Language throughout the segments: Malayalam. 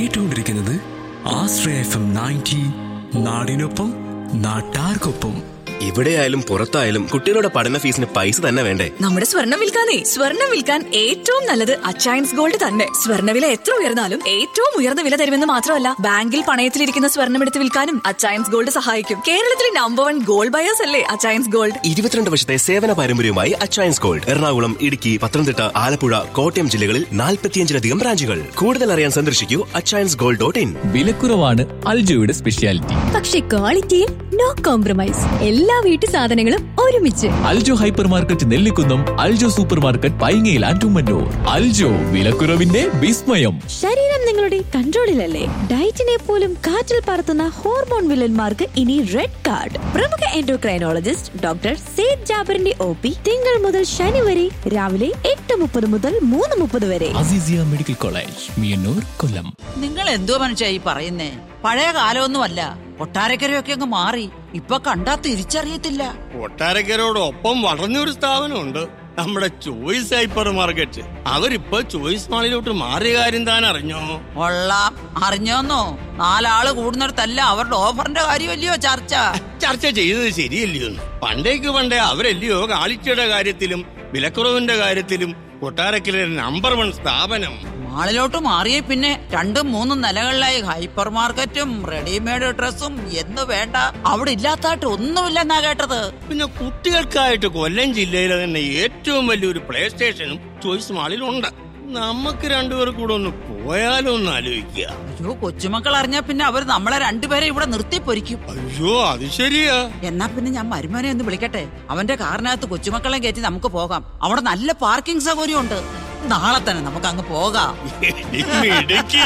കേട്ടുകൊണ്ടിരിക്കുന്നത് ആശ്രയ എഫ് എം നയൻറ്റി നാടിനൊപ്പം നാട്ടാർക്കൊപ്പം എവിടെയായാലും പുറത്തായാലും കുട്ടികളുടെ പഠന ഫീസിന് പൈസ തന്നെ വേണ്ടേ നമ്മുടെ സ്വർണം വിൽക്കാനേ സ്വർണം വിൽക്കാൻ ഏറ്റവും നല്ലത് അച്ചയൻസ് ഗോൾഡ് തന്നെ സ്വർണ്ണവില എത്ര ഉയർന്നാലും ഏറ്റവും ഉയർന്ന വില തരുമെന്ന് മാത്രമല്ല ബാങ്കിൽ പണയത്തിലിരിക്കുന്ന സ്വർണം എടുത്ത് വിൽക്കാനും അച്ചയൻസ് ഗോൾഡ് സഹായിക്കും കേരളത്തിലെ നമ്പർ വൺ ഗോൾഡ് ബയേഴ്സ് അല്ലേ അച്ചയൻസ് ഗോൾഡ് ഇരുപത്തിരണ്ട് വർഷത്തെ സേവന പാരമ്പര്യവുമായി അച്ചയൻസ് ഗോൾഡ് എറണാകുളം ഇടുക്കി പത്തനംതിട്ട ആലപ്പുഴ കോട്ടയം ജില്ലകളിൽ നാൽപ്പത്തിയഞ്ചിലധികം ബ്രാഞ്ചുകൾ കൂടുതൽ അറിയാൻ സന്ദർശിക്കൂ അച്ചയൻസ് ഗോൾഡ് ഡോട്ട് ഇൻ വിലക്കുറവാണ് അൽജോയുടെ സ്പെഷ്യാലിറ്റി പക്ഷെ ക്വാളിറ്റിയിൽ നോ കോംപ്രമൈസ് എല്ലാ വീട്ടു സാധനങ്ങളും ഒരുമിച്ച് Aljo hypermarket Nellikunnam Aljo supermarket പൈങ്ങയിൽ ആൻഡ് ഉമ്മന്നൂർ അൽജോ വിലക്കുറവിന്റെ വിസ്മയം ശരീരം നിങ്ങളുടെ കൺട്രോളിലല്ലേ ഡയറ്റിനെ പോലും കാറ്റിൽ പറത്തുന്ന ഹോർമോൺ വില്ലന്മാർക്ക് ഇനി റെഡ് കാർഡ് പ്രമുഖ എൻഡോക്രൈനോളജിസ്റ്റ് ഡോക്ടർ സേദ് ജാബറിന്റെ ഒ പി തിങ്കൾ മുതൽ ശനി വരെ രാവിലെ എട്ട് മുപ്പത് മുതൽ മൂന്ന് മുപ്പത് വരെ അസീസിയ മെഡിക്കൽ കോളേജ് മിയന്നൂർ കൊല്ലം നിങ്ങൾ എന്തോ മനുഷ്യ ഈ പറയുന്നേ പഴയ കാലമൊന്നുമല്ല കൊട്ടാരക്കരയൊക്കെ അങ്ങ് മാറി ഇപ്പൊ കണ്ടാ തിരിച്ചറിയത്തില്ല കൊട്ടാരക്കരോടൊപ്പം വളർന്നൊരു സ്ഥാപനമുണ്ട് നമ്മുടെ ചോയ്സ് ഹൈപ്പർ മാർക്കറ്റ് അവരിപ്പോ ചോയ്സ് മാളിലോട്ട് മാറിയ കാര്യം താൻ അറിഞ്ഞോ കൊള്ളാം അറിഞ്ഞോന്നോ നാലാള് കൂടുന്നിടത്തല്ല അവരുടെ ഓഫറിന്റെ കാര്യമല്ലയോ ചർച്ച ചർച്ച ചെയ്തത് ശരിയല്ലയോ പണ്ടേക്ക് പണ്ടേ അവരല്ലയോ കാളിച്ചയുടെ കാര്യത്തിലും വിലക്കുറവിന്റെ കാര്യത്തിലും കൊട്ടാരക്കര നമ്പർ വൺ സ്ഥാപനം മാളിലോട്ട് മാറിയ പിന്നെ രണ്ടും മൂന്നും നിലകളിലായി ഹൈപ്പർ മാർക്കറ്റും റെഡിമെയ്ഡ് ഡ്രസ്സും എന്ന് വേണ്ട അവിടെ ഇല്ലാത്തായിട്ട് ഒന്നുമില്ലെന്നാ കേട്ടത് പിന്നെ കുട്ടികൾക്കായിട്ട് കൊല്ലം ജില്ലയിലെ തന്നെ ഏറ്റവും വലിയൊരു പ്ലേ സ്റ്റേഷനും ചോയ്സ് മാളിലുണ്ട് നമുക്ക് രണ്ടുപേർ കൂടെ ഒന്ന് പോയാലോ ഒന്ന് ആലോചിക്കുക അയ്യോ കൊച്ചുമക്കൾ അറിഞ്ഞാ പിന്നെ അവർ നമ്മളെ രണ്ടുപേരെ ഇവിടെ നിർത്തി പൊരിക്കും അയ്യോ അത് ശരിയാ എന്നാ പിന്നെ ഞാൻ മരുമോനെ ഒന്ന് വിളിക്കട്ടെ അവന്റെ കാറിനകത്ത് കൊച്ചുമക്കളെ കയറ്റി നമുക്ക് പോകാം അവിടെ നല്ല പാർക്കിംഗ് സൗകര്യമുണ്ട് നാളെ തന്നെ നമുക്ക് അങ്ങ് പോകാം ഇടുക്കി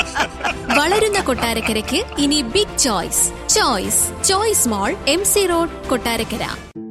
വളരുന്ന കൊട്ടാരക്കരയ്ക്ക് ഇനി big Choice Choice Choice mall M C road Kottarakkara